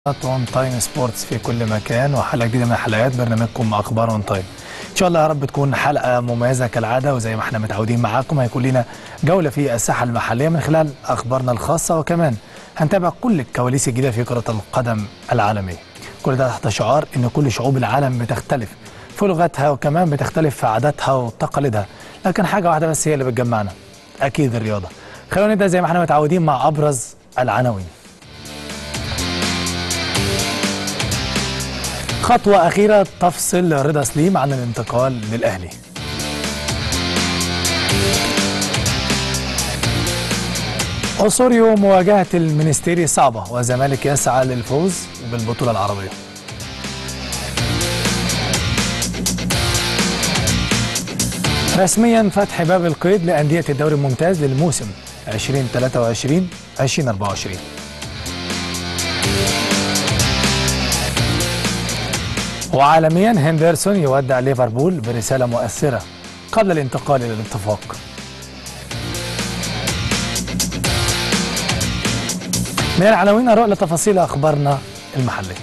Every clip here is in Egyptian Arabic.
اون تايم سبورتس في كل مكان وحلقه جديده من حلقات برنامجكم اخبار اون تايم ان شاء الله يا رب تكون حلقه مميزه كالعاده وزي ما احنا متعودين معاكم هيكون لنا جوله في الساحه المحليه من خلال اخبارنا الخاصه وكمان هنتابع كل الكواليس الجديده في كره القدم العالميه كل ده تحت شعار ان كل شعوب العالم بتختلف في لغتها وكمان بتختلف في عاداتها وتقاليدها لكن حاجه واحده بس هي اللي بتجمعنا اكيد الرياضه خلونا نبدا زي ما احنا متعودين مع ابرز العناوين خطوة أخيرة تفصل رضا سليم عن الانتقال للأهلي أوسوريو مواجهة المينستيري صعبة والزمالك يسعى للفوز بالبطولة العربية رسميا فتح باب القيد لأندية الدوري الممتاز للموسم 2023 2024 وعالميا هندرسون يودع ليفربول برسالة مؤثرة قبل الانتقال إلى الاتفاق من العناوين نروح لتفاصيل أخبارنا المحلية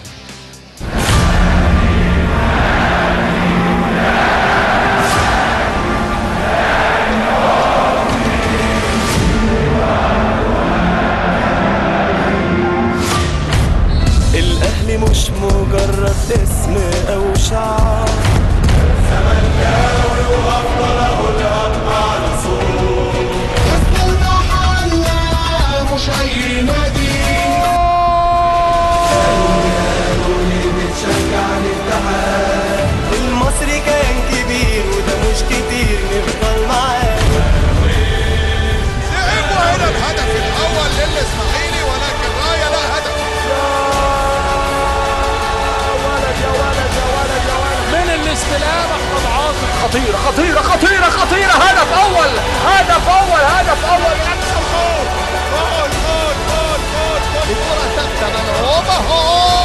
الأهلي مش مجرد اسم أو شعار اسم المحلة مش أي نادي المصري كان كبير وده مش كتير نفضل معاه لعبوا هنا الهدف الاول للاسماعيلي ولكن رايه لا هدف من الاستلام احمد عاطف خطيره خطيره خطيره خطيره هدف اول هدف اول هدف اول يكسب جول جول جول جول جول جول الكره ثابته ملعوبه هو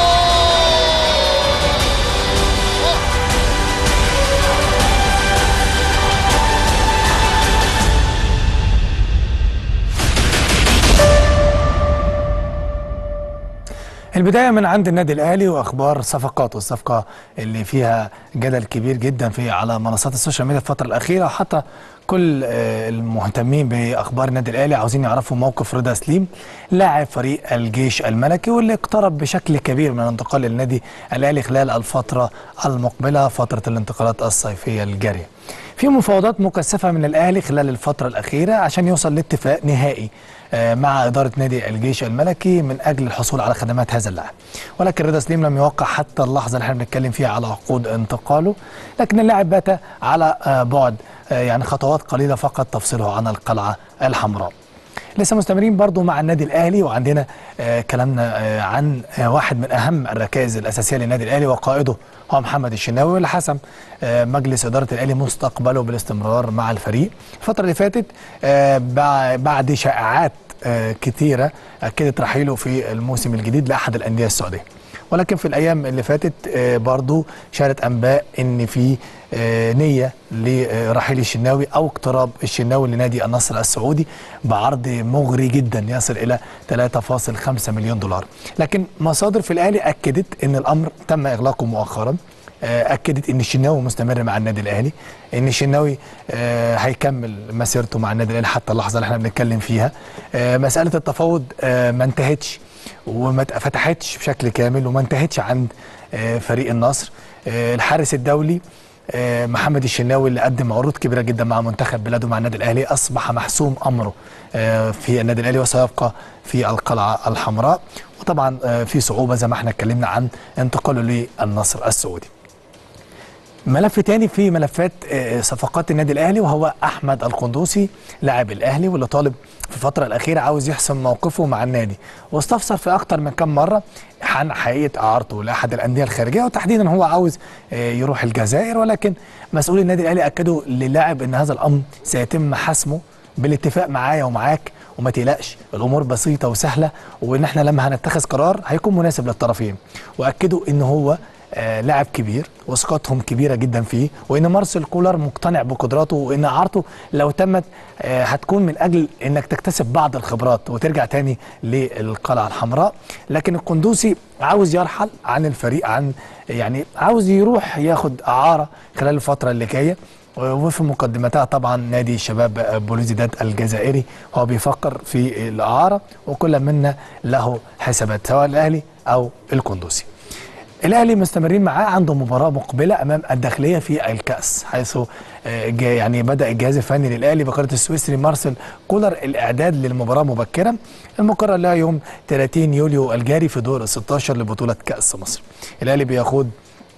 البداية من عند النادي الأهلي وأخبار صفقاته الصفقة اللي فيها جدل كبير جدا في على منصات السوشيال ميديا الفترة الأخيرة وحتى كل آه، المهتمين بأخبار النادي الأهلي عاوزين يعرفوا موقف رضا سليم لاعب فريق الجيش الملكي واللي اقترب بشكل كبير من الانتقال للنادي الأهلي خلال الفترة المقبلة فترة الانتقالات الصيفية الجارية في مفاوضات مكثفة من الأهلي خلال الفترة الأخيرة عشان يوصل لاتفاق نهائي آه، مع إدارة نادي الجيش الملكي من أجل الحصول على خدمات هذا اللاعب ولكن رضا سليم لم يوقع حتى اللحظة اللي احنا بنتكلم فيها على عقود انتقاله لكن اللاعب بات على آه، بعد آه، يعني خطوات قليلة فقط تفصله عن القلعة الحمراء لسه مستمرين برضو مع النادي الاهلي وعندنا آه كلامنا آه عن آه واحد من اهم الركائز الاساسيه للنادي الاهلي وقائده هو محمد الشناوي واللي حسم آه مجلس اداره الاهلي مستقبله بالاستمرار مع الفريق الفتره اللي فاتت آه بع- بعد شائعات آه كتيره اكدت رحيله في الموسم الجديد لاحد الانديه السعوديه ولكن في الايام اللي فاتت آه، برضو شارت انباء ان في آه، نيه لرحيل الشناوي او اقتراب الشناوي لنادي النصر السعودي بعرض مغري جدا يصل الى 3.5 مليون دولار لكن مصادر في الاهلي اكدت ان الامر تم اغلاقه مؤخرا آه، اكدت ان الشناوي مستمر مع النادي الاهلي ان الشناوي آه، هيكمل مسيرته مع النادي الاهلي حتى اللحظه اللي احنا بنتكلم فيها آه، مساله التفاوض آه، ما انتهتش وما اتفتحتش بشكل كامل وما انتهتش عند آه، فريق النصر آه، الحارس الدولي آه، محمد الشناوي اللي قدم عروض كبيره جدا مع منتخب بلاده مع النادي الاهلي اصبح محسوم امره آه، في النادي الاهلي وسيبقى في القلعه الحمراء وطبعا آه، في صعوبه زي ما احنا اتكلمنا عن انتقاله للنصر السعودي ملف تاني في ملفات آه، صفقات النادي الاهلي وهو احمد القندوسي لاعب الاهلي واللي طالب في الفتره الاخيره عاوز يحسم موقفه مع النادي واستفسر في اكتر من كم مره عن حقيقه اعارته لاحد الانديه الخارجيه وتحديدا هو عاوز آه، يروح الجزائر ولكن مسؤولي النادي الاهلي اكدوا للاعب ان هذا الامر سيتم حسمه بالاتفاق معايا ومعاك وما تقلقش الامور بسيطه وسهله وان احنا لما هنتخذ قرار هيكون مناسب للطرفين واكدوا ان هو آه لاعب كبير وثقتهم كبيره جدا فيه وان مارسيل كولر مقتنع بقدراته وان اعارته لو تمت آه هتكون من اجل انك تكتسب بعض الخبرات وترجع تاني للقلعه الحمراء لكن القندوسي عاوز يرحل عن الفريق عن يعني عاوز يروح ياخد اعاره خلال الفتره اللي جايه وفي مقدمتها طبعا نادي شباب بوليزيداد الجزائري هو بيفكر في الاعاره وكل منا له حسابات سواء الاهلي او القندوسي. الاهلي مستمرين معاه عنده مباراه مقبله امام الداخليه في الكاس حيث آه، جا- يعني بدا الجهاز الفني للاهلي بقياده السويسري مارسيل كولر الاعداد للمباراه مبكرا المقرر لها يوم 30 يوليو الجاري في دور ال 16 لبطوله كاس مصر. الاهلي بيخوض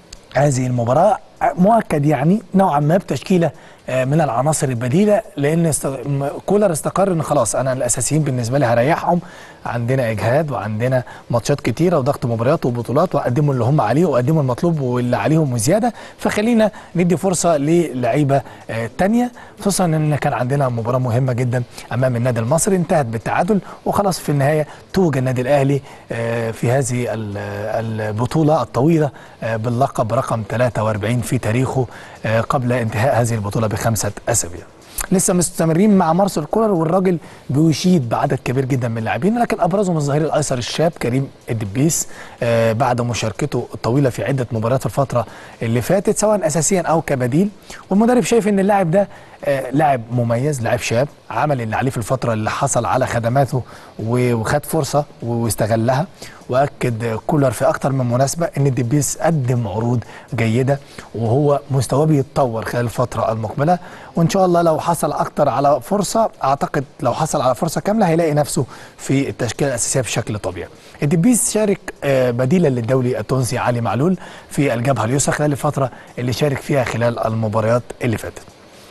هذه المباراة مؤكد يعني نوعا ما بتشكيلة آه، من العناصر البديلة لأن است... م- كولر استقر إن خلاص أنا الأساسيين بالنسبة لي هريحهم عندنا إجهاد وعندنا ماتشات كتيرة وضغط مباريات وبطولات وقدموا اللي هم عليه وقدموا المطلوب واللي عليهم وزيادة فخلينا ندي فرصة للعيبة آه، تانية خصوصا إن كان عندنا مباراة مهمة جدا أمام النادي المصري انتهت بالتعادل وخلاص في النهاية توج النادي الأهلي آه، في هذه ال- البطولة الطويلة آه، باللقب رقم 43 في تاريخه آه، قبل انتهاء هذه البطولة بخمسة أسابيع لسه مستمرين مع مارسيل كولر والراجل بيشيد بعدد كبير جدا من اللاعبين لكن ابرزهم الظهير الايسر الشاب كريم الدبيس آه بعد مشاركته الطويله في عده مباريات في الفتره اللي فاتت سواء اساسيا او كبديل والمدرب شايف ان اللاعب ده آه لاعب مميز لاعب شاب عمل اللي عليه في الفتره اللي حصل على خدماته و- وخد فرصه واستغلها واكد كولر في اكتر من مناسبه ان الدبيس قدم عروض جيده وهو مستواه بيتطور خلال الفتره المقبله وان شاء الله لو حصل اكتر على فرصه اعتقد لو حصل على فرصه كامله هيلاقي نفسه في التشكيله الاساسيه بشكل طبيعي. الدبيس شارك آه، بديلا للدولي التونسي علي معلول في الجبهه اليسرى خلال الفتره اللي شارك فيها خلال المباريات اللي فاتت.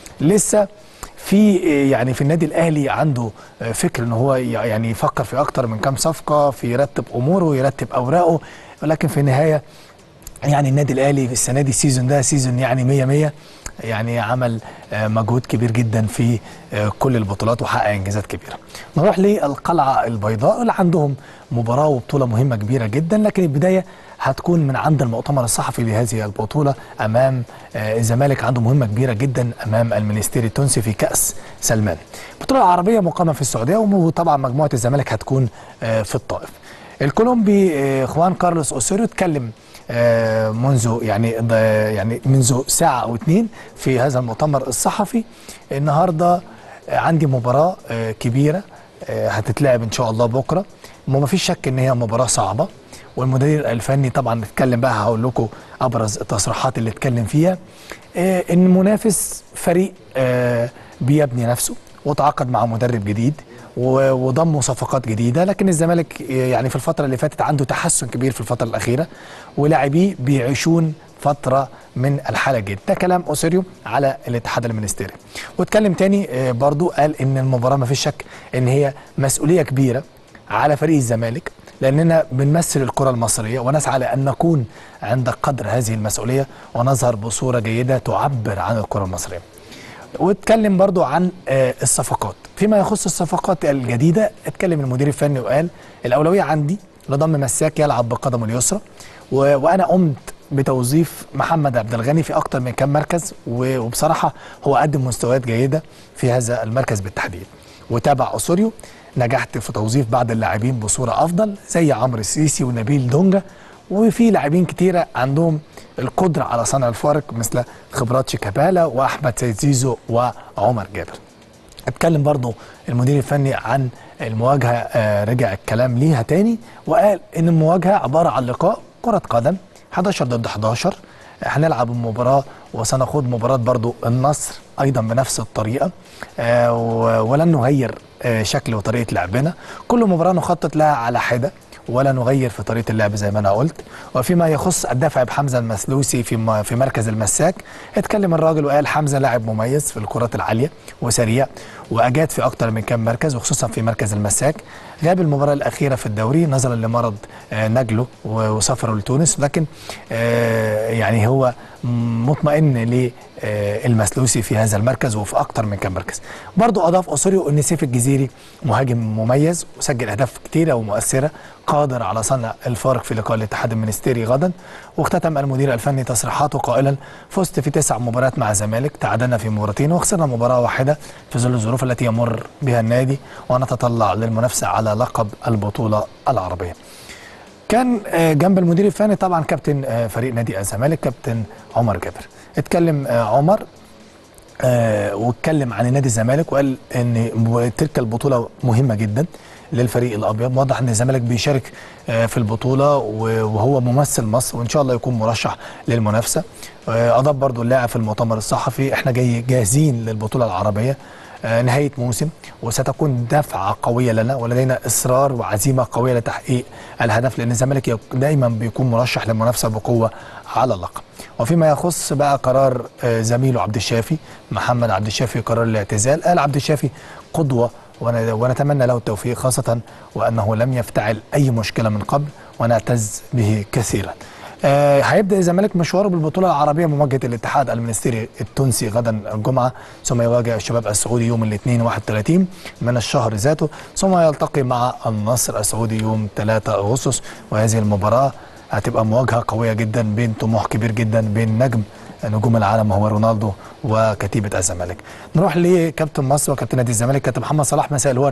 لسه في يعني في النادي الاهلي عنده فكر ان هو يعني يفكر في اكتر من كام صفقه في يرتب اموره يرتب اوراقه ولكن في النهايه يعني النادي الاهلي في السنه دي السيزون ده سيزون يعني 100 100 يعني عمل آه، مجهود كبير جدا في آه، كل البطولات وحقق انجازات كبيره. نروح للقلعه البيضاء اللي عندهم مباراه وبطوله مهمه كبيره جدا لكن البدايه هتكون من عند المؤتمر الصحفي لهذه البطوله امام آه، الزمالك عنده مهمه كبيره جدا امام المنستير التونسي في كاس سلمان. البطوله العربيه مقامه في السعوديه وطبعا مجموعه الزمالك هتكون آه، في الطائف. الكولومبي آه، خوان كارلوس اوسيرو اتكلم آه، منذ يعني ض- يعني منذ ساعه او اتنين في هذا المؤتمر الصحفي النهارده آه، عندي مباراه آه، كبيره آه، هتتلعب ان شاء الله بكره وما فيش شك ان هي مباراه صعبه والمدير الفني طبعا اتكلم بقى هقول لكم ابرز التصريحات اللي اتكلم فيها آه، ان منافس فريق آه، بيبني نفسه وتعاقد مع مدرب جديد و- وضموا صفقات جديده لكن الزمالك يعني في الفتره اللي فاتت عنده تحسن كبير في الفتره الاخيره ولاعبيه بيعيشون فتره من الحاله الجيده ده كلام اوسيريو على الاتحاد المنستيري واتكلم تاني آه، برضو قال ان المباراه ما فيش شك ان هي مسؤوليه كبيره على فريق الزمالك لاننا بنمثل الكره المصريه ونسعى لان نكون عند قدر هذه المسؤوليه ونظهر بصوره جيده تعبر عن الكره المصريه واتكلم برضو عن آه، الصفقات فيما يخص الصفقات الجديدة اتكلم المدير الفني وقال الأولوية عندي لضم مساك يلعب بقدمه اليسرى و- وأنا قمت بتوظيف محمد عبد الغني في أكتر من كام مركز و- وبصراحة هو قدم مستويات جيدة في هذا المركز بالتحديد وتابع أسوريو نجحت في توظيف بعض اللاعبين بصورة أفضل زي عمرو السيسي ونبيل دونجا وفي لاعبين كتيرة عندهم القدرة على صنع الفارق مثل خبرات شيكابالا وأحمد سيد زيزو وعمر جابر اتكلم برضو المدير الفني عن المواجهة آه، رجع الكلام ليها تاني وقال ان المواجهة عبارة عن لقاء كرة قدم 11 ضد 11 هنلعب المباراة وسنخوض مباراة برضو النصر ايضا بنفس الطريقة آه، و- ولن نغير آه، شكل وطريقة لعبنا كل مباراة نخطط لها على حدة ولا نغير في طريقه اللعب زي ما انا قلت وفيما يخص الدفع بحمزه المسلوسي في م- في مركز المساك اتكلم الراجل وقال حمزه لاعب مميز في الكرات العاليه وسريع واجاد في اكتر من كام مركز وخصوصا في مركز المساك غاب المباراه الاخيره في الدوري نظرا لمرض آه، نجله و- وسفره لتونس لكن آه، يعني هو مطمئن للمسلوسي في هذا المركز وفي اكتر من كم مركز برضو اضاف اسوريو ان سيف الجزيري مهاجم مميز وسجل اهداف كتيره ومؤثره قادر على صنع الفارق في لقاء الاتحاد المنستيري غدا واختتم المدير الفني تصريحاته قائلا فزت في تسع مباريات مع الزمالك تعادلنا في مباراتين وخسرنا مباراه واحده في ظل الظروف التي يمر بها النادي ونتطلع للمنافسه على لقب البطوله العربيه كان آه، جنب المدير الفني طبعا كابتن آه، فريق نادي الزمالك كابتن عمر جابر اتكلم آه، عمر آه، واتكلم عن نادي الزمالك وقال ان م- تلك البطوله مهمه جدا للفريق الابيض واضح ان الزمالك بيشارك آه، في البطوله و- وهو ممثل مصر وان شاء الله يكون مرشح للمنافسه آه، اضاف برضو اللاعب في المؤتمر الصحفي احنا جاي جاهزين للبطوله العربيه آه، نهايه موسم وستكون دفعه قويه لنا ولدينا اصرار وعزيمه قويه لتحقيق الهدف لان الزمالك يك- دايما بيكون مرشح للمنافسه بقوه على اللقب وفيما يخص بقى قرار آه، زميله عبد الشافي محمد عبد الشافي قرار الاعتزال قال عبد الشافي قدوه ون- ونتمنى له التوفيق خاصه وانه لم يفتعل اي مشكله من قبل ونعتز به كثيرا آه، هيبدا الزمالك مشواره بالبطوله العربيه مواجهه الاتحاد المنستيري التونسي غدا الجمعه ثم يواجه الشباب السعودي يوم الاثنين 31 من الشهر ذاته ثم يلتقي مع النصر السعودي يوم 3 اغسطس وهذه المباراه هتبقى مواجهه قويه جدا بين طموح كبير جدا بين نجم نجوم العالم وهو رونالدو وكتيبه الزمالك. نروح لكابتن مصر وكابتن نادي الزمالك كابتن محمد صلاح مساء الورد.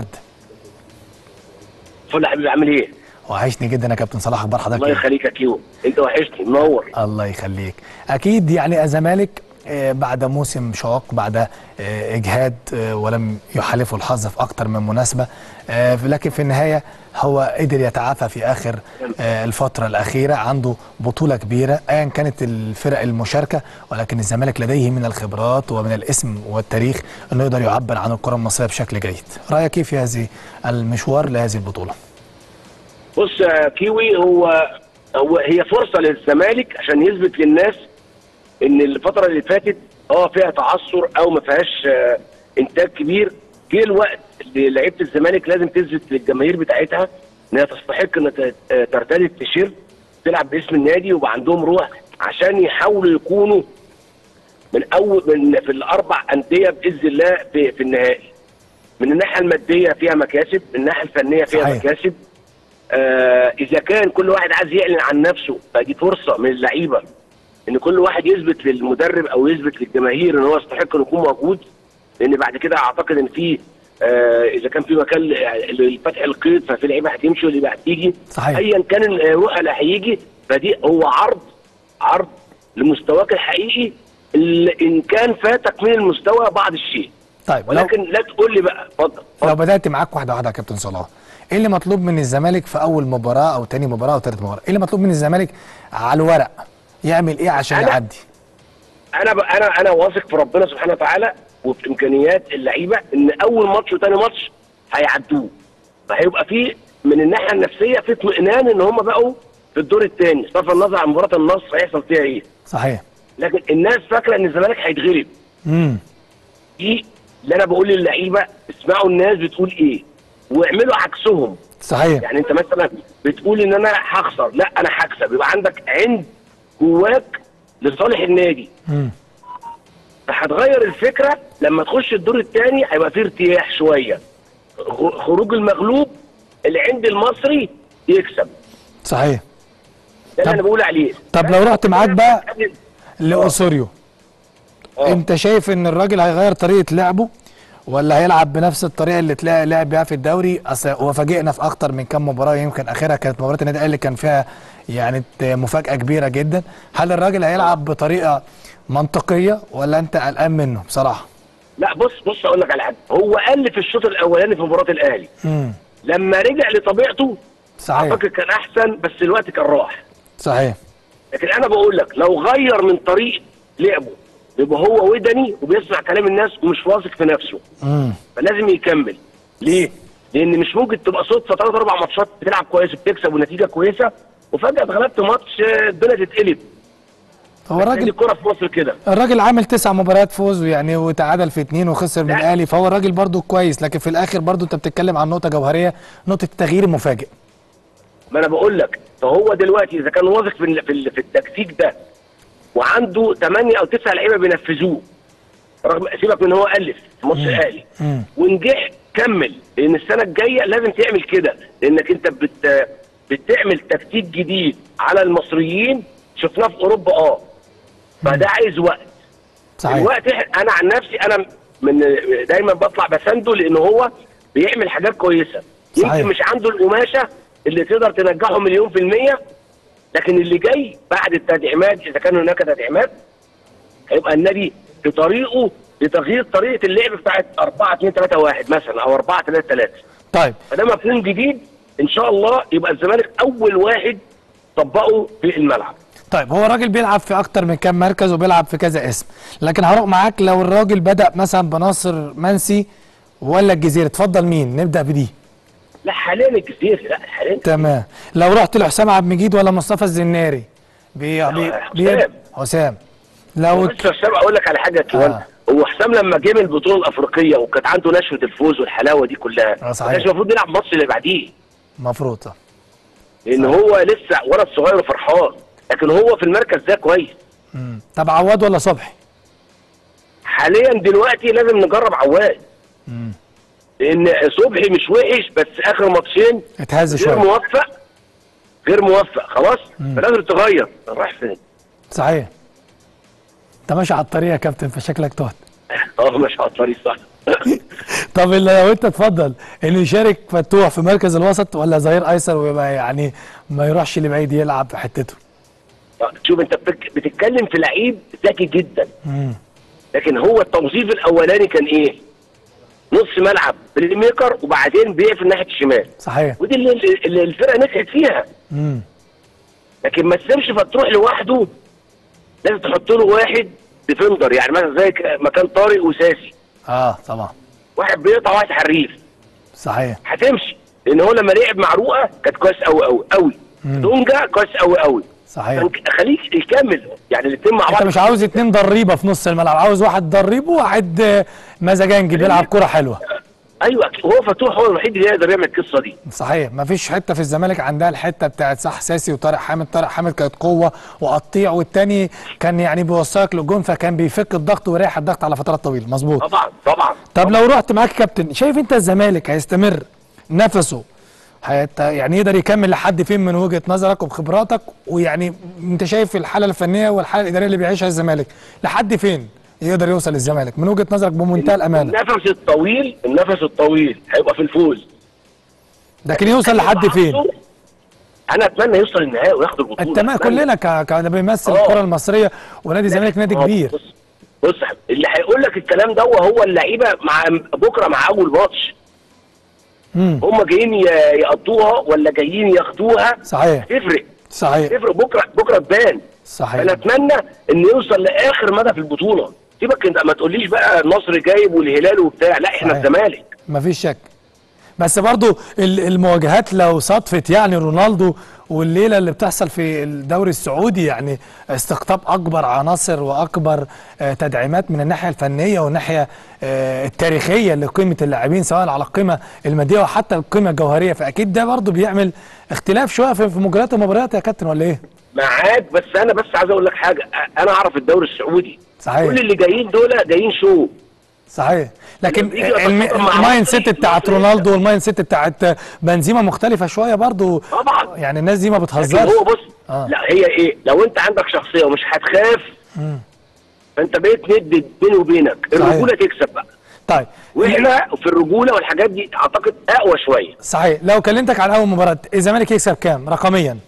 فل يا حبيبي عامل ايه؟ وحشني جدا يا كابتن صلاح اخبار حضرتك الله إيه؟ يخليك يا كيو انت وحشني منور الله يخليك اكيد يعني الزمالك آه، بعد موسم شاق بعد آه، اجهاد آه، ولم يحالفه الحظ في اكتر من مناسبه آه، لكن في النهايه هو قدر يتعافى في اخر آه، الفتره الاخيره عنده بطوله كبيره ايا كانت الفرق المشاركه ولكن الزمالك لديه من الخبرات ومن الاسم والتاريخ انه يقدر يعبر عن الكره المصريه بشكل جيد رايك كيف في هذه المشوار لهذه البطوله بص يا كيوي هو هو هي فرصه للزمالك عشان يثبت للناس ان الفتره اللي فاتت اه فيها تعثر او ما فيهاش آه، انتاج كبير جه الوقت اللي لعيبه الزمالك لازم تثبت للجماهير بتاعتها انها تستحق ان ت- آه، ترتدي التيشيرت تلعب باسم النادي ويبقى عندهم روح عشان يحاولوا يكونوا من اول من في الاربع انديه باذن الله في, في النهائي من الناحيه الماديه فيها مكاسب من الناحيه الفنيه فيها صحيح. مكاسب آه اذا كان كل واحد عايز يعلن عن نفسه فدي فرصه من اللعيبه ان كل واحد يثبت للمدرب او يثبت للجماهير ان هو يستحق انه يكون موجود لان بعد كده اعتقد ان في آه اذا كان في مكان ل- لفتح القيد ففي لعيبه هتمشي واللي هتيجي صحيح. ايا كان الروح اللي هيجي فدي هو عرض عرض لمستواك الحقيقي اللي ان كان فاتك من المستوى بعض الشيء طيب لو ولكن لا تقول لي بقى اتفضل لو بدات معاك واحده واحده يا كابتن صلاح ايه اللي مطلوب من الزمالك في اول مباراه او تاني مباراه او تالت مباراه ايه اللي مطلوب من الزمالك على الورق يعمل ايه عشان أنا- يعدي انا ب... انا انا واثق في ربنا سبحانه وتعالى وفي امكانيات اللعيبه ان اول ماتش وتاني ماتش هيعدوه فهيبقى في من الناحيه النفسيه في اطمئنان ان هم بقوا في الدور الثاني صرف النظر عن مباراه النصر هيحصل فيها ايه صحيح لكن الناس فاكره ان الزمالك هيتغلب امم دي اللي انا بقول للعيبه اسمعوا الناس بتقول ايه واعملوا عكسهم صحيح يعني انت مثلا بتقول ان انا هخسر لا انا هكسب يبقى عندك عند جواك لصالح النادي امم فهتغير الفكره لما تخش الدور الثاني هيبقى فيه ارتياح شويه خ- خروج المغلوب اللي عند المصري يكسب صحيح ده طب- اللي انا بقول عليه طب لو رحت معاك بقى قبل- لاوسوريو آه. انت شايف ان الراجل هيغير طريقه لعبه ولا هيلعب بنفس الطريقه اللي تلاقي لعب بيها في الدوري اصل هو فاجئنا في اكتر من كام مباراه يمكن اخرها كانت مباراه النادي الاهلي كان فيها يعني مفاجاه كبيره جدا هل الراجل هيلعب بطريقه منطقيه ولا انت قلقان منه بصراحه لا بص بص اقول لك على حاجه هو قل في الشوط الاولاني في مباراه الاهلي امم لما رجع لطبيعته صحيح اعتقد كان احسن بس الوقت كان راح صحيح لكن انا بقول لك لو غير من طريقه لعبه يبقى هو ودني وبيسمع كلام الناس ومش واثق في نفسه امم فلازم يكمل ليه؟ لان مش ممكن تبقى صدفه ثلاث اربع ماتشات بتلعب كويس وبتكسب ونتيجه كويسه وفجاه اتغلبت ماتش آه، الدنيا تتقلب هو دي الراجل الكره في مصر كده الراجل عامل تسع مباريات فوز يعني وتعادل في اتنين وخسر من لا. الاهلي فهو الراجل برضو كويس لكن في الاخر برضو انت بتتكلم عن نقطه جوهريه نقطه التغيير المفاجئ ما انا بقول لك فهو دلوقتي اذا كان واثق في ال- في ال- في التكتيك ده وعنده 8 او 9 لعيبه بينفذوه رغم سيبك من هو الف في ماتش الاهلي مم. ونجح كمل لان السنه الجايه لازم تعمل كده لانك انت بت بتعمل تكتيك جديد على المصريين شفناه في اوروبا اه فده عايز وقت صحيح الوقت إح- انا عن نفسي انا من دايما بطلع بسنده لان هو بيعمل حاجات كويسه صحيح. يمكن مش عنده القماشه اللي تقدر تنجحه مليون في الميه لكن اللي جاي بعد التدعيمات اذا كان هناك تدعيمات هيبقى النادي في طريقه لتغيير طريقه اللعب بتاعت 4 2 3 1 مثلا او 4 3 3 طيب فده مفهوم جديد ان شاء الله يبقى الزمالك اول واحد طبقه في الملعب طيب هو الراجل بيلعب في اكتر من كام مركز وبيلعب في كذا اسم لكن هروح معاك لو الراجل بدا مثلا بناصر منسي ولا الجزيره اتفضل مين نبدا بدي لا حاليا الجزيرة لا حاليا تمام لو رحت لحسام عبد المجيد ولا مصطفى الزناري بي بي بي حسام. حسام لو بس حسام اقول لك على حاجه كمان آه. هو حسام لما جه من البطوله الافريقيه وكانت عنده نشوه الفوز والحلاوه دي كلها آه، صحيح. ما كانش المفروض يلعب الماتش اللي بعديه مفروض صح لان هو لسه ولد صغير وفرحان لكن هو في المركز ده كويس مم. طب عواد ولا صبحي حاليا دلوقتي لازم نجرب عواد لان صبحي مش وحش بس اخر ماتشين اتهز غير شويه موفق غير موفق خلاص فلازم تغير رايح فين صحيح انت ماشي على الطريق يا كابتن فشكلك تهت اه مش على الطريق صح طب اللي لو انت تفضل انه يشارك فتوح في مركز الوسط ولا ظهير ايسر ويبقى يعني ما يروحش لبعيد يلعب في حتته شوف انت بتك- بتتكلم في لعيب ذكي جدا مم. لكن هو التوظيف الاولاني كان ايه؟ نص ملعب بلاي ميكر وبعدين بيقفل ناحيه الشمال صحيح ودي اللي, اللي الفرقه نجحت فيها مم. لكن ما تسيبش فتروح لوحده لازم تحط له واحد ديفندر يعني مثلا زي ك- مكان طارق وساسي اه طبعا واحد بيقطع واحد حريف صحيح هتمشي لان هو لما لعب مع رؤى كانت كويس قوي قوي قوي دونجا كويس قوي قوي صحيح خليك يكمل يعني الاثنين مع انت بعض مش عاوز اتنين ضريبه في نص الملعب عاوز واحد ضريب وواحد آه، مزاجنجي بيلعب كرة حلوه ايوه هو فتوح هو الوحيد اللي يقدر يعمل القصه دي صحيح مفيش حته في الزمالك عندها الحته بتاعت صح ساسي وطارق حامد طارق حامد كانت قوه وقطيع والتاني كان يعني بيوصلك للجون فكان بيفك الضغط ويريح الضغط على فترات طويله مظبوط طبعا طبعا طب لو رحت معاك كابتن شايف انت الزمالك هيستمر نفسه هيت يعني يقدر يكمل لحد فين من وجهه نظرك وبخبراتك ويعني انت شايف الحاله الفنيه والحاله الاداريه اللي بيعيشها الزمالك لحد فين يقدر يوصل الزمالك من وجهه نظرك بمنتهى الامانه النفس الطويل النفس الطويل هيبقى في الفوز لكن يوصل لحد فين انا اتمنى يوصل النهائي وياخد البطوله التمام أتمنى. كلنا ك... ك... بيمثل آه. الكره المصريه ونادي الزمالك نادي آه، كبير بص بص يا حبيبي، اللي هيقول لك الكلام ده هو اللعيبه مع بكره مع اول ماتش امم هم جايين ي- يقضوها ولا جايين ياخدوها صحيح تفرق صحيح تفرق بكره بكره تبان انا صحيح اتمنى ان يوصل لاخر مدى في البطوله سيبك انت ما تقوليش بقى النصر جايب والهلال وبتاع لا احنا صحيح. الزمالك مفيش شك بس برضو ال- المواجهات لو صدفت يعني رونالدو والليله اللي بتحصل في الدوري السعودي يعني استقطاب اكبر عناصر واكبر آه، تدعيمات من الناحيه الفنيه والناحيه آه، التاريخيه لقيمه اللاعبين سواء على القيمه الماديه وحتى القيمه الجوهريه فاكيد ده برضو بيعمل اختلاف شويه في في مجريات المباريات يا كابتن ولا ايه؟ معاك بس انا بس عايز اقول لك حاجه انا اعرف الدوري السعودي صحيح. كل اللي جايين دول جايين شو صحيح لكن لما بيجي الم- يتفق مع المايند مصري، سيت بتاعت مصري رونالدو والمايند سيت بتاعت بنزيما مختلفه شويه برضو طبعا يعني الناس دي ما لكن بتهزرش هو بص آه. لا هي ايه لو انت عندك شخصيه ومش هتخاف فانت بقيت ند بيني وبينك صحيح. الرجوله تكسب بقى طيب واحنا في الرجوله والحاجات دي اعتقد اقوى شويه صحيح لو كلمتك عن اول مباراه الزمالك يكسب كام رقميا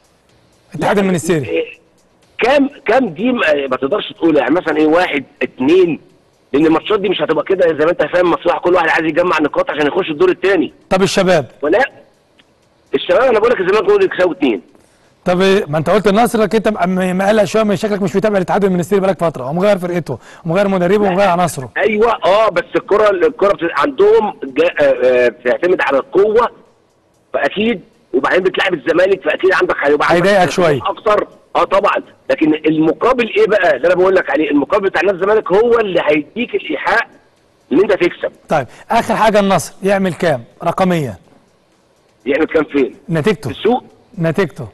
اتحاد المنستيري إيه، كام كام دي ما ما تقدرش تقول يعني مثلا ايه واحد اتنين لان الماتشات دي مش هتبقى كده زي ما انت فاهم مفتوحه كل واحد عايز يجمع نقاط عشان يخش الدور الثاني طب الشباب ولا الشباب انا بقول لك الزمالك هو اللي يكسبوا اتنين طب ما انت قلت النصر انك انت م- مقلق شويه من شكلك مش متابع الاتحاد المنستيري بقالك فتره ومغير فرقته ومغير مدربه ومغير عناصره ايوه اه بس الكره الكره بت- عندهم جا- آه، آه، بتعتمد على القوه فاكيد وبعدين بتلعب الزمالك فاكيد عندك هيبقى عندك هيضايقك شوية. اكتر اه طبعا لكن المقابل ايه بقى اللي انا بقول لك عليه المقابل بتاع نادي الزمالك هو اللي هيديك الايحاء ان انت تكسب طيب اخر حاجه النصر يعمل كام رقميا يعمل كام فين نتيجته في السوق نتيجته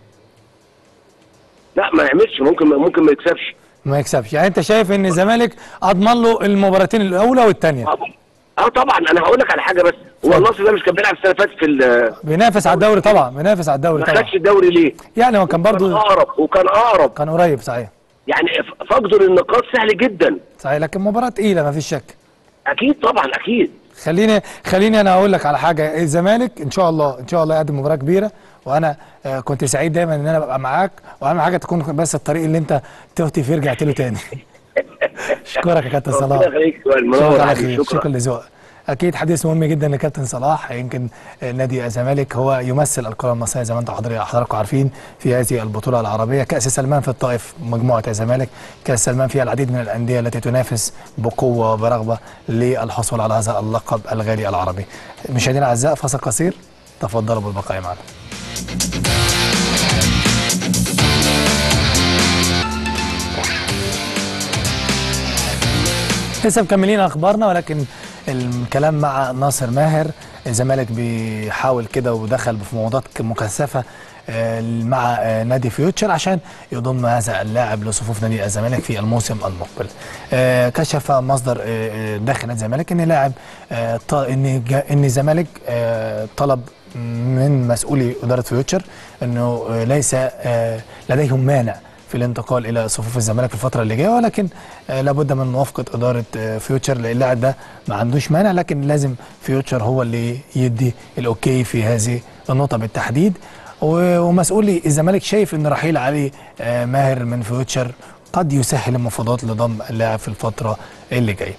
لا ما يعملش ممكن ممكن ما يكسبش ما يكسبش يعني انت شايف ان الزمالك اضمن له المباراتين الاولى والثانيه اه آه طبعا انا هقول لك على حاجه بس هو اتفضل. النصر ده مش كان بيلعب السنه اللي فاتت في ال- بينافس على الدوري طبعا بينافس على الدوري ما طبعا خدش الدوري ليه؟ يعني هو كان كان برضو اقرب وكان اقرب كان قريب صحيح يعني ف- فقده للنقاط سهل جدا صحيح لكن مباراه تقيله ما فيش شك اكيد طبعا اكيد خليني خليني انا اقول لك على حاجه الزمالك ان شاء الله ان شاء الله يقدم مباراه كبيره وانا آه، كنت سعيد دايما ان انا ببقى معاك واهم حاجه تكون بس الطريق اللي انت تهتي فيه رجعت له تاني اشكرك يا كابتن ربنا صلاح يخليك يا منور شكرا على حبيبي، خير شكرا لذوقك اكيد حديث مهم جدا لكابتن صلاح يمكن آه، نادي الزمالك هو يمثل الكره المصريه زي ما انتم حضر- حضراتكم عارفين في هذه البطوله العربيه كاس سلمان في الطائف مجموعه الزمالك كاس سلمان فيها العديد من الانديه التي تنافس بقوه وبرغبه للحصول على هذا اللقب الغالي العربي مشاهدينا الاعزاء فاصل قصير تفضلوا بالبقاء معنا لسه مكملين اخبارنا ولكن الكلام مع ناصر ماهر الزمالك بيحاول كده ودخل في موضوعات مكثفه آه، مع آه، نادي فيوتشر عشان يضم هذا اللاعب لصفوف نادي الزمالك في الموسم المقبل. آه، كشف مصدر آه، آه، داخل نادي الزمالك ان لاعب آه، ط- ان جا- ان الزمالك آه، طلب من مسؤولي اداره فيوتشر انه آه، ليس آه، لديهم مانع في الانتقال الى صفوف الزمالك في الفتره اللي جايه ولكن آه لابد من موافقه اداره آه فيوتشر لان اللاعب ده ما عندوش مانع لكن لازم فيوتشر هو اللي يدي الاوكي في هذه النقطه بالتحديد و- ومسؤولي الزمالك شايف ان رحيل علي آه ماهر من فيوتشر قد يسهل المفاوضات لضم اللاعب في الفتره اللي جايه.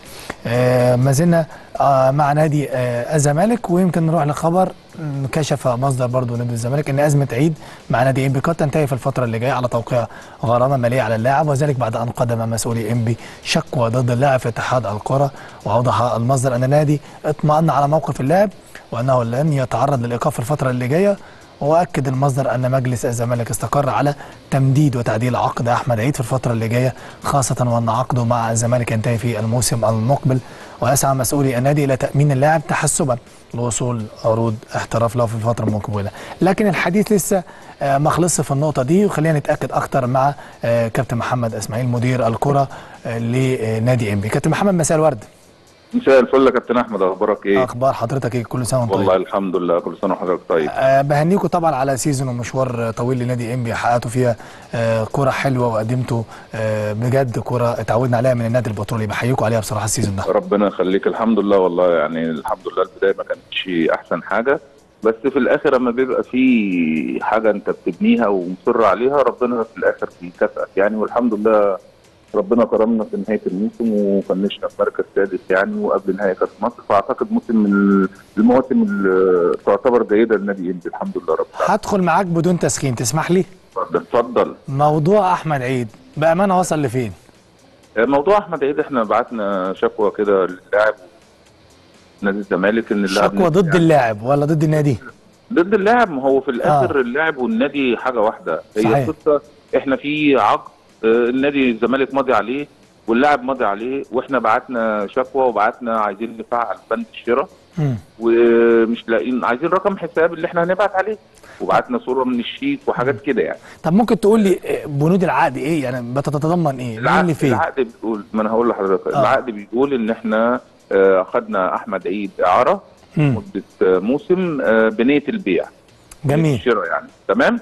آه ما زلنا آه مع نادي آه الزمالك ويمكن نروح لخبر م، كشف مصدر برضو نادي الزمالك ان ازمه عيد مع نادي انبي قد تنتهي في الفتره اللي جايه على توقيع غرامه ماليه على اللاعب وذلك بعد ان قدم مسؤولي انبي شكوى ضد اللاعب في اتحاد القرى واوضح المصدر ان النادي اطمأن على موقف اللاعب وانه لن يتعرض للايقاف في الفتره اللي جايه واكد المصدر ان مجلس الزمالك استقر على تمديد وتعديل عقد احمد عيد في الفتره اللي جايه خاصه وان عقده مع الزمالك ينتهي في الموسم المقبل ويسعى مسؤولي النادي الى تامين اللاعب تحسبا لوصول عروض احتراف له في الفتره المقبله لكن الحديث لسه آه، ما خلصش في النقطه دي وخلينا نتاكد اكتر مع آه، كابتن محمد اسماعيل مدير الكره آه، لنادي انبي كابتن محمد مساء الورد مساء الفل يا كابتن احمد اخبارك ايه؟ اخبار حضرتك ايه كل سنه وانت والله طيب الحمد لله كل سنه وحضرتك طيب أه بهنيكم طبعا على سيزون ومشوار طويل لنادي انبي حققتوا فيها أه كرة حلوه وقدمتوا أه بجد كرة اتعودنا عليها من النادي البترولي بحييكم عليها بصراحه السيزون ده ربنا يخليك الحمد لله والله يعني الحمد لله البدايه ما كانتش احسن حاجه بس في الاخر لما بيبقى في حاجه انت بتبنيها ومصر عليها ربنا في الاخر بيكافئك يعني والحمد لله ربنا كرمنا في نهايه الموسم وفنشنا في مركز سادس يعني وقبل نهائي كاس مصر فاعتقد موسم من المواسم اللي تعتبر جيده لنادي انبي الحمد لله رب العالمين هدخل معاك بدون تسخين تسمح لي اتفضل اتفضل موضوع احمد عيد بامانه وصل لفين موضوع احمد عيد احنا بعتنا شكوى كده للاعب نادي الزمالك ان اللاعب شكوى ضد اللاعب ولا ضد النادي ضد اللاعب ما هو في الاخر آه. اللاعب والنادي حاجه واحده هي صحيح. قصه احنا في عقد آه، النادي الزمالك ماضي عليه واللاعب ماضي عليه واحنا بعتنا شكوى وبعتنا عايزين نفعل بند الشراء مم. ومش لاقيين عايزين رقم حساب اللي احنا هنبعت عليه وبعتنا صوره من الشيك وحاجات كده يعني طب ممكن تقول لي آه، بنود العقد ايه يعني بتتضمن ايه مين اللي العقد, فين العقد بيقول ما انا هقول لحضرتك آه. العقد بيقول ان احنا آه، خدنا احمد عيد اعاره مم. مده آه، موسم آه، بنيه البيع نية جميل الشراء يعني تمام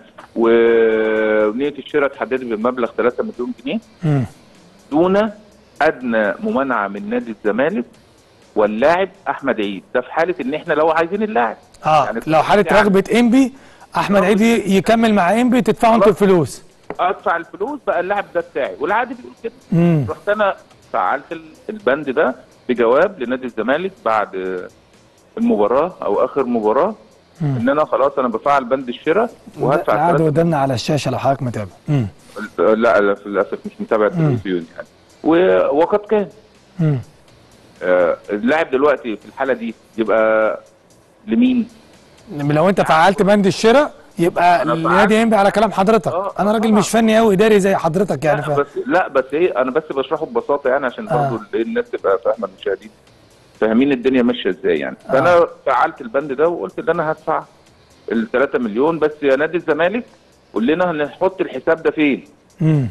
ونية الشراء اتحددت بمبلغ 3 مليون جنيه مم. دون ادنى ممانعه من نادي الزمالك واللاعب احمد عيد ده في حاله ان احنا لو عايزين اللاعب اه يعني لو حاله يعني رغبه انبي احمد عيد ي- يكمل مع انبي تدفعوا انتوا خلاص. الفلوس ادفع الفلوس بقى اللاعب ده بتاعي والعقد بيقول كده مم. رحت انا فعلت ال- البند ده بجواب لنادي الزمالك بعد المباراه او اخر مباراه مم. ان انا خلاص انا بفعل بند الشراء وهدفع العقد الثلاثة- قدامنا على الشاشه لو حضرتك متابع مم. لا لا للاسف مش متابع التلفزيون يعني و- وقد كان مم. آه، اللاعب دلوقتي في الحاله دي يبقى لمين؟ لو انت فعلت بند الشراء يبقى أنا النادي ينبي على كلام حضرتك آه، انا راجل طبعا. مش فني قوي اداري زي حضرتك يعني لا ف... بس لا بس ايه انا بس بشرحه ببساطه يعني عشان آه. برضه الناس تبقى فاهمه المشاهدين فاهمين الدنيا ماشيه ازاي يعني آه. فانا فعلت البند ده وقلت ان انا هدفع ال 3 مليون بس يا نادي الزمالك قول لنا هنحط الحساب ده فين امم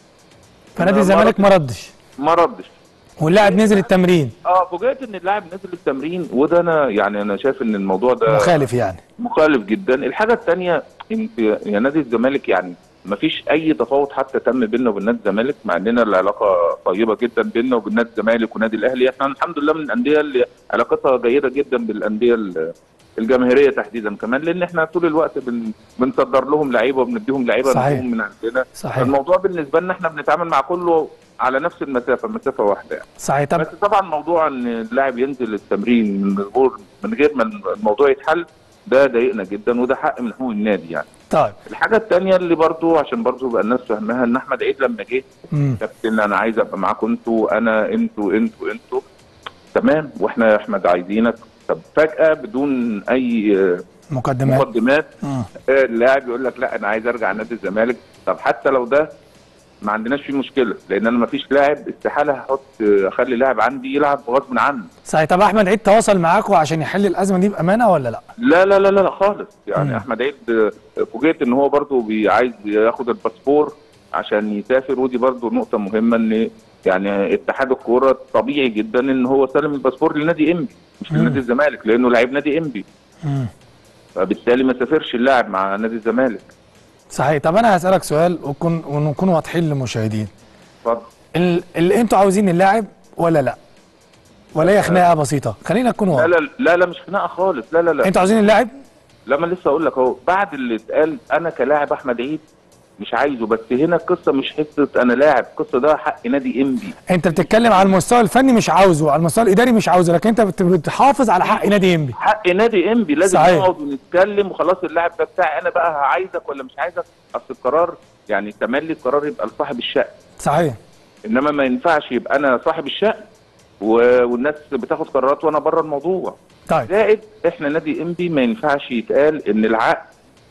فنادي ما الزمالك ما ردش ما ردش واللاعب نزل التمرين اه فوجئت ان اللاعب نزل التمرين وده انا يعني انا شايف ان الموضوع ده مخالف يعني مخالف جدا الحاجه الثانيه انت يا نادي الزمالك يعني ما فيش اي تفاوض حتى تم بيننا وبين نادي الزمالك مع اننا العلاقه طيبه جدا بيننا وبين نادي الزمالك ونادي الاهلي احنا الحمد لله من الانديه اللي علاقتها جيده جدا بالانديه ال- الجماهيريه تحديدا كمان لان احنا طول الوقت بن بنصدر لهم لعيبه وبنديهم لعيبه صحيح. نجوم من عندنا صحيح الموضوع بالنسبه لنا احنا بنتعامل مع كله على نفس المسافه مسافه واحده يعني. صحيح طب بس طبعا موضوع ان اللاعب ينزل التمرين من غير من غير ما الموضوع يتحل ده ضايقنا جدا وده حق من حقوق النادي يعني طيب الحاجه الثانيه اللي برضو عشان برضو يبقى الناس فاهماها ان احمد عيد لما جه امم كابتن انا عايز ابقى معاكم انتوا انا انتوا انتوا انتوا تمام واحنا يا احمد عايزينك طب فجاه بدون اي آه، مقدمات مقدمات مم. آه، اللاعب يقول لك لا انا عايز ارجع نادي الزمالك طب حتى لو ده ما عندناش فيه مشكله لان انا ما فيش لاعب استحاله هحط آه، اخلي لاعب عندي يلعب غصب عنه صحيح طب احمد عيد تواصل معاكم عشان يحل الازمه دي بامانه ولا لا لا لا لا لا, لا خالص يعني مم. احمد عيد آه، فوجئت ان هو برضو بي- عايز ياخد الباسبور عشان يسافر ودي برضو نقطه مهمه ان يعني اتحاد الكوره طبيعي جدا ان هو سلم الباسبور لنادي انبي مش مم. لنادي الزمالك لانه لعيب نادي انبي امم فبالتالي ما سافرش اللاعب مع نادي الزمالك صحيح طب انا هسالك سؤال ونكون ونكون واضحين للمشاهدين اتفضل ال- اللي انتوا عاوزين اللاعب ولا لا ولا هي خناقه بسيطه خلينا نكون لا واضح لا لا لا مش خناقه خالص لا لا لا انتوا عاوزين اللاعب لما لسه اقول لك اهو بعد اللي اتقال انا كلاعب احمد عيد مش عايزه بس هنا القصه مش حته انا لاعب القصه ده حق نادي انبي انت بتتكلم على المستوى الفني مش عاوزه على المستوى الاداري مش عاوزه لكن انت بت- بتحافظ على حق نادي انبي حق نادي انبي لازم صحيح. نقعد ونتكلم وخلاص اللاعب ده بتاعي انا بقى عايزك ولا مش عايزك اصل القرار يعني تملي القرار يبقى لصاحب الشأن صحيح انما ما ينفعش يبقى انا صاحب الشأن و- والناس بتاخد قرارات وانا بره الموضوع طيب زائد احنا نادي انبي ما ينفعش يتقال ان العقد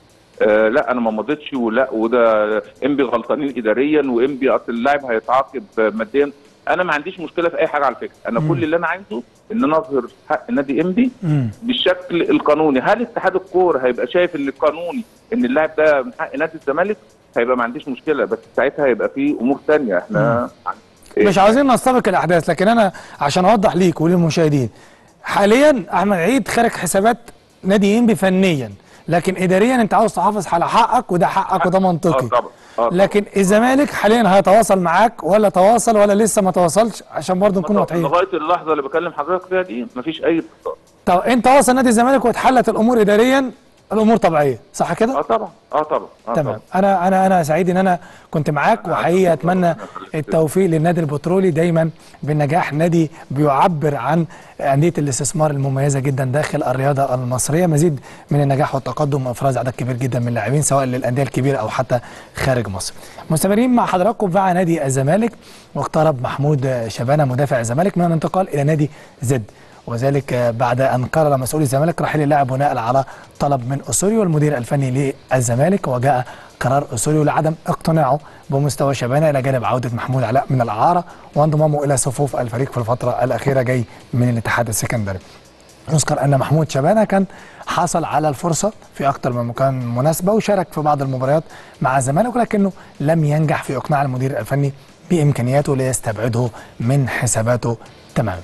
آه لا انا ما مضيتش ولا وده انبي غلطانين اداريا وانبي اصل اللاعب هيتعاقب ماديا انا ما عنديش مشكله في اي حاجه على فكره انا مم. كل اللي انا عايزه ان انا اظهر حق نادي انبي امم بالشكل القانوني هل اتحاد الكوره هيبقى شايف ان القانوني ان اللاعب ده من حق نادي الزمالك هيبقى ما عنديش مشكله بس ساعتها هيبقى في امور ثانيه احنا إيه؟ مش عاوزين نستبق الاحداث لكن انا عشان اوضح ليك وللمشاهدين حاليا احمد عيد خارج حسابات نادي انبي فنيا لكن اداريا انت عاوز تحافظ على حقك وده حقك وده اه منطقي طبعا اه طبعا. لكن الزمالك حاليا هيتواصل معاك ولا تواصل ولا لسه ما تواصلش عشان برضه نكون واضحين لغايه اللحظه اللي بكلم حضرتك فيها دي مفيش اي اتصال طب انت واصل نادي الزمالك واتحلت الامور اداريا الامور طبيعيه صح كده اه طبعا اه طبعا اه تمام طبعا انا انا انا سعيد ان انا كنت معاك وحقيقه اتمنى التوفيق للنادي البترولي دايما بالنجاح نادي بيعبر عن انديه الاستثمار المميزه جدا داخل الرياضه المصريه مزيد من النجاح والتقدم وافراز عدد كبير جدا من اللاعبين سواء للانديه الكبيره او حتى خارج مصر. مستمرين مع حضراتكم مع نادي الزمالك واقترب محمود شبانه مدافع الزمالك من الانتقال الى نادي زد وذلك بعد ان قرر مسؤول الزمالك رحيل اللاعب بناء على طلب من اسوريو المدير الفني للزمالك وجاء قرار اسوريو لعدم اقتناعه بمستوى شبانه الى جانب عوده محمود علاء من الاعاره وانضمامه الى صفوف الفريق في الفتره الاخيره جاي من الاتحاد السكندري. يذكر ان محمود شبانه كان حصل على الفرصه في اكثر من مكان مناسبه وشارك في بعض المباريات مع الزمالك ولكنه لم ينجح في اقناع المدير الفني بامكانياته ليستبعده من حساباته تماما.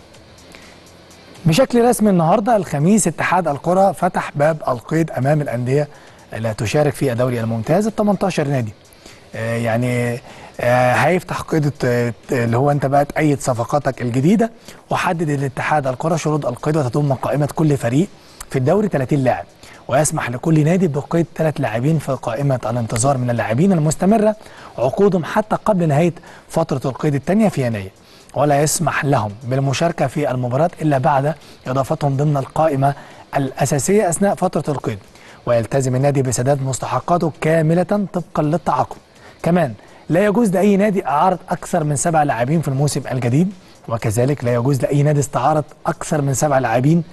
بشكل رسمي النهارده الخميس اتحاد القرى فتح باب القيد امام الانديه اللي هتشارك في الدوري الممتاز ال 18 نادي. آه يعني آه هيفتح قيد الت- اللي هو انت بقى تأيد صفقاتك الجديده وحدد الاتحاد القرى شروط القيد وتتم قائمه كل فريق في الدوري 30 لاعب ويسمح لكل نادي بقيد ثلاث لاعبين في قائمه الانتظار من اللاعبين المستمره عقودهم حتى قبل نهايه فتره القيد الثانيه في يناير. ولا يسمح لهم بالمشاركة في المباراة إلا بعد إضافتهم ضمن القائمة الأساسية أثناء فترة القيد ويلتزم النادي بسداد مستحقاته كاملة طبقا للتعاقد كمان لا يجوز لأي نادي إعارة أكثر من سبع لاعبين في الموسم الجديد وكذلك لا يجوز لأي نادي استعارة أكثر من سبع لاعبين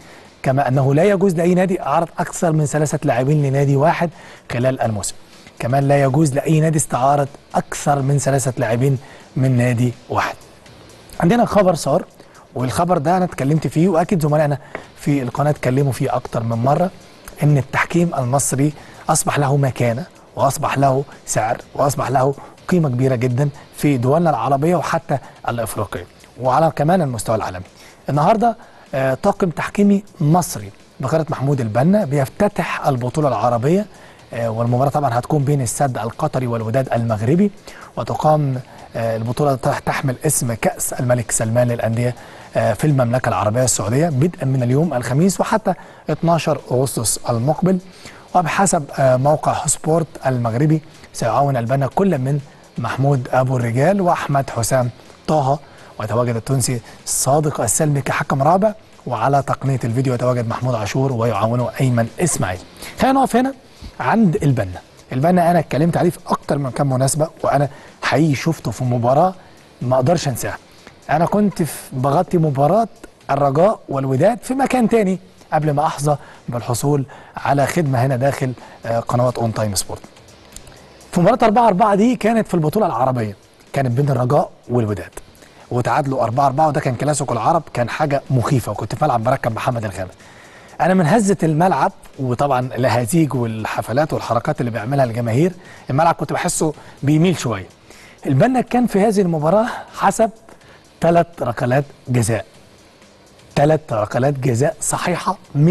كما انه لا يجوز لاي نادي اعاره اكثر من ثلاثه لاعبين لنادي واحد خلال الموسم كمان لا يجوز لاي نادي استعاره اكثر من ثلاثه لاعبين من نادي واحد عندنا خبر صار والخبر ده انا اتكلمت فيه واكيد زملائنا في القناه اتكلموا فيه اكتر من مره ان التحكيم المصري اصبح له مكانه واصبح له سعر واصبح له قيمه كبيره جدا في دولنا العربيه وحتى الافريقيه وعلى كمان المستوى العالمي. النهارده آه، طاقم تحكيمي مصري بقياده محمود البنا بيفتتح البطوله العربيه آه، والمباراه طبعا هتكون بين السد القطري والوداد المغربي وتقام آه، البطوله تح- تحمل اسم كاس الملك سلمان للانديه آه، في المملكه العربيه السعوديه بدءا من اليوم الخميس وحتى 12 اغسطس المقبل وبحسب آه، موقع سبورت المغربي سيعاون البنا كل من محمود ابو الرجال واحمد حسام طه ويتواجد التونسي صادق السلمي كحكم رابع وعلى تقنيه الفيديو يتواجد محمود عاشور ويعاونه ايمن اسماعيل. خلينا نقف هنا عند البنا. البنا انا اتكلمت عليه في اكتر من كام مناسبه وانا حقيقي شفته في مباراه ما اقدرش انساها. انا كنت في بغطي مباراه الرجاء والوداد في مكان تاني قبل ما احظى بالحصول على خدمه هنا داخل آه، قنوات اون تايم سبورت. في مباراه 4 4 دي كانت في البطوله العربيه كانت بين الرجاء والوداد وتعادلوا 4 4 وده كان كلاسيكو العرب كان حاجه مخيفه وكنت في ملعب بركب محمد الخامس انا من هزه الملعب وطبعا الهزيج والحفلات والحركات اللي بيعملها الجماهير الملعب كنت بحسه بيميل شويه البنا كان في هذه المباراه حسب ثلاث ركلات جزاء ثلاث ركلات جزاء صحيحه 100%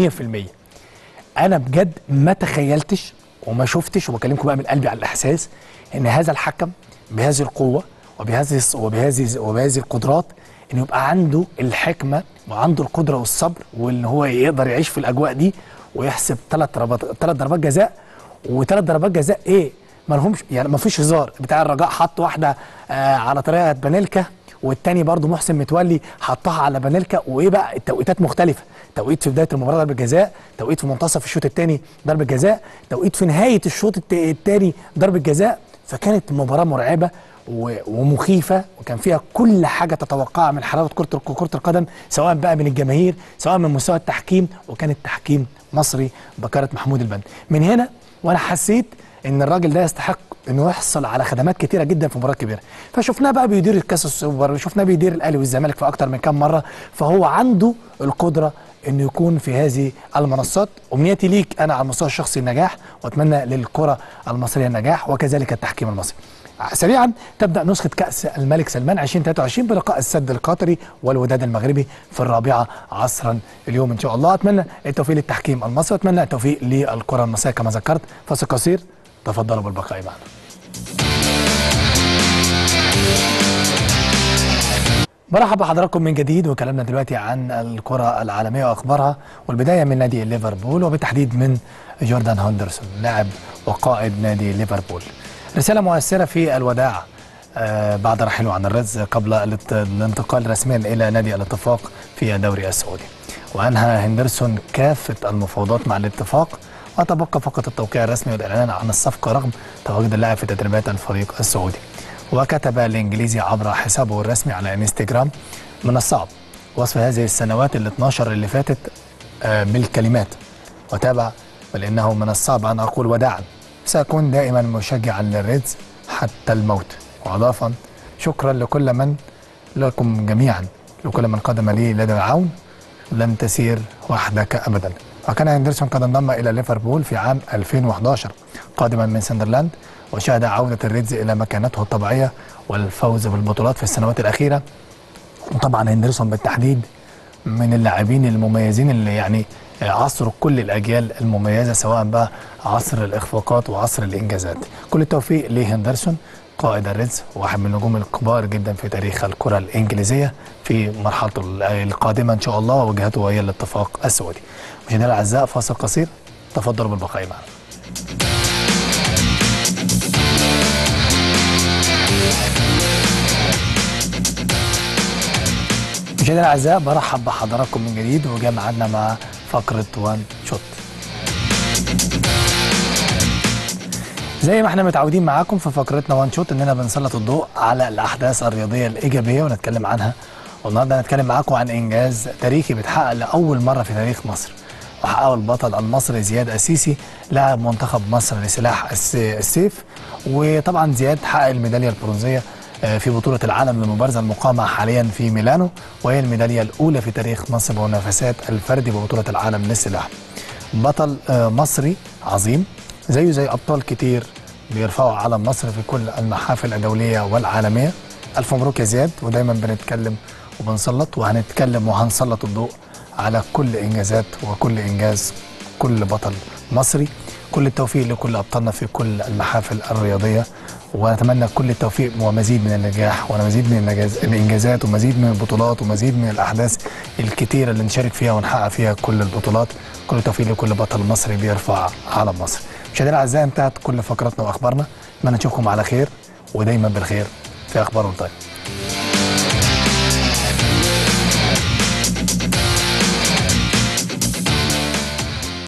انا بجد ما تخيلتش وما شفتش وبكلمكم بقى من قلبي على الاحساس ان هذا الحكم بهذه القوه وبهذه الص- وبهذه وبهذه القدرات انه يبقى عنده الحكمه وعنده القدره والصبر وان هو يقدر يعيش في الاجواء دي ويحسب ثلاث ضربات ثلاث ضربات جزاء وثلاث ضربات جزاء ايه ما لهمش يعني ما فيش هزار بتاع الرجاء حط واحده آه على طريقه بانيلكا والتاني برضه محسن متولي حطها على بانيلكا وايه بقى التوقيتات مختلفه توقيت في بدايه المباراه ضربه جزاء توقيت في منتصف الشوط الثاني ضربه جزاء توقيت في نهايه الشوط الثاني ضربه جزاء فكانت مباراه مرعبه و- ومخيفه وكان فيها كل حاجه تتوقعها من حلاوه كره الق- كره القدم سواء بقى من الجماهير سواء من مستوى التحكيم وكان التحكيم مصري بكره محمود البنا من هنا وانا حسيت ان الراجل ده يستحق انه يحصل على خدمات كتيره جدا في مباريات كبيره فشفناه بقى بيدير الكاس السوبر وشفناه بيدير الاهلي والزمالك في اكتر من كام مره فهو عنده القدره انه يكون في هذه المنصات امنيتي ليك انا على المستوى الشخصي النجاح واتمنى للكره المصريه النجاح وكذلك التحكيم المصري سريعا تبدا نسخه كاس الملك سلمان 2023 بلقاء السد القطري والوداد المغربي في الرابعه عصرا اليوم ان شاء الله اتمنى التوفيق للتحكيم المصري واتمنى التوفيق للكره المصريه كما ذكرت فاصل قصير تفضلوا بالبقاء معنا مرحبا بحضراتكم من جديد وكلامنا دلوقتي عن الكرة العالمية وأخبارها والبداية من نادي ليفربول وبالتحديد من جوردان هندرسون لاعب وقائد نادي ليفربول رسالة مؤثرة في الوداع آه، بعد رحيله عن الرز قبل الات- الانتقال رسميا إلى نادي الاتفاق في الدوري السعودي وأنهى هندرسون كافة المفاوضات مع الاتفاق وتبقى فقط التوقيع الرسمي والإعلان عن الصفقة رغم تواجد اللاعب في تدريبات الفريق السعودي وكتب الإنجليزي عبر حسابه الرسمي على انستجرام من الصعب وصف هذه السنوات ال 12 اللي فاتت آه، بالكلمات وتابع بل إنه من الصعب أن أقول وداعا سأكون دائما مشجعا للريدز حتى الموت وأضافا شكرا لكل من لكم جميعا لكل من قدم لي لدى العون لن تسير وحدك أبدا وكان هندرسون قد انضم إلى ليفربول في عام 2011 قادما من سندرلاند وشهد عودة الريدز إلى مكانته الطبيعية والفوز بالبطولات في السنوات الأخيرة وطبعا هندرسون بالتحديد من اللاعبين المميزين اللي يعني عصروا كل الاجيال المميزه سواء بقى عصر الاخفاقات وعصر الانجازات كل التوفيق لهندرسون قائد الريدز واحد من النجوم الكبار جدا في تاريخ الكره الانجليزيه في مرحلته القادمه ان شاء الله ووجهته هي الاتفاق السعودي مشاهدينا الاعزاء فاصل قصير تفضلوا بالبقاء معنا مشاهدينا الاعزاء برحب بحضراتكم من جديد وجاء ميعادنا مع فقره وان شوت زي ما احنا متعودين معاكم في فقرتنا وان شوت اننا بنسلط الضوء على الاحداث الرياضيه الايجابيه ونتكلم عنها والنهارده هنتكلم معاكم عن انجاز تاريخي بيتحقق لاول مره في تاريخ مصر وحققه البطل المصري زياد السيسي لاعب منتخب مصر لسلاح الس- السيف وطبعا زياد حقق الميداليه البرونزيه آه، في بطولة العالم للمبارزة المقامة حاليا في ميلانو وهي الميدالية الأولى في تاريخ مصر بمنافسات الفردي ببطولة العالم للسلاح. بطل آه، مصري عظيم زيه زي أبطال كتير بيرفعوا علم مصر في كل المحافل الدولية والعالمية. ألف مبروك يا زياد ودايما بنتكلم وبنسلط وهنتكلم وهنسلط الضوء على كل إنجازات وكل إنجاز كل بطل مصري كل التوفيق لكل ابطالنا في كل المحافل الرياضيه ونتمنى كل التوفيق ومزيد من النجاح ومزيد من النجاز الانجازات ومزيد من البطولات ومزيد من الاحداث الكتيره اللي نشارك فيها ونحقق فيها كل البطولات كل التوفيق لكل بطل مصري بيرفع علم مصر مشاهدينا الاعزاء انتهت كل فقراتنا واخبارنا اتمنى نشوفكم على خير ودايما بالخير في اخبار وطيب